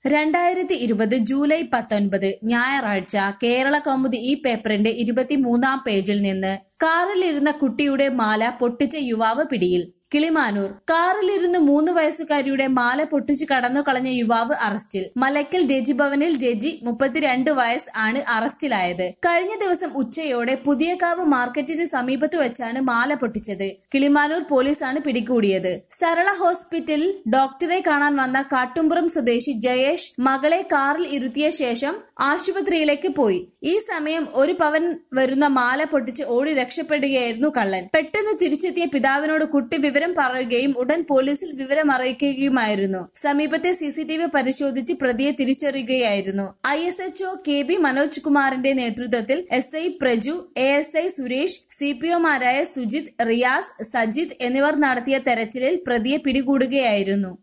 രണ്ടായിരത്തി ഇരുപത് ജൂലൈ പത്തൊൻപത് ഞായറാഴ്ച കേരള കൗമുദി ഈ പേപ്പറിന്റെ ഇരുപത്തിമൂന്നാം പേജിൽ നിന്ന് കാറിലിരുന്ന കുട്ടിയുടെ മാല പൊട്ടിച്ച യുവാവ് പിടിയിൽ കിളിമാനൂർ കാറിലിരുന്ന് മൂന്ന് വയസ്സുകാരിയുടെ മാല പൊട്ടിച്ചു കടന്നു കളഞ്ഞ യുവാവ് അറസ്റ്റിൽ മലക്കൽ രജി ഭവനിൽ രജി മുപ്പത്തിരണ്ട് വയസ്സ് ആണ് അറസ്റ്റിലായത് കഴിഞ്ഞ ദിവസം ഉച്ചയോടെ പുതിയകാവ് മാർക്കറ്റിന് സമീപത്ത് വെച്ചാണ് മാല പൊട്ടിച്ചത് കിളിമാനൂർ പോലീസാണ് പിടികൂടിയത് സരള ഹോസ്പിറ്റലിൽ ഡോക്ടറെ കാണാൻ വന്ന കാട്ടുംപുറം സ്വദേശി ജയേഷ് മകളെ കാറിൽ ഇരുത്തിയ ശേഷം ആശുപത്രിയിലേക്ക് പോയി ഈ സമയം ഒരു പവൻ വരുന്ന മാല പൊട്ടിച്ച് ഓടി രക്ഷപ്പെടുകയായിരുന്നു കള്ളൻ പെട്ടെന്ന് തിരിച്ചെത്തിയ പിതാവിനോട് കുട്ടി വിവരം പറയുകയും ഉടൻ പോലീസിൽ വിവരം അറിയിക്കുകയുമായിരുന്നു സമീപത്തെ സി സി ടി വി പരിശോധിച്ച് പ്രതിയെ തിരിച്ചറിയുകയായിരുന്നു I S H O K B Manoj കുമാറിന്റെ നേതൃത്വത്തിൽ S I Praju A S I Suresh C P ഒമാരായ സുജിത് റിയാസ് സജിത് എന്നിവർ നടത്തിയ തെരച്ചിലിൽ പ്രതിയെ പിടികൂടുകയായിരുന്നു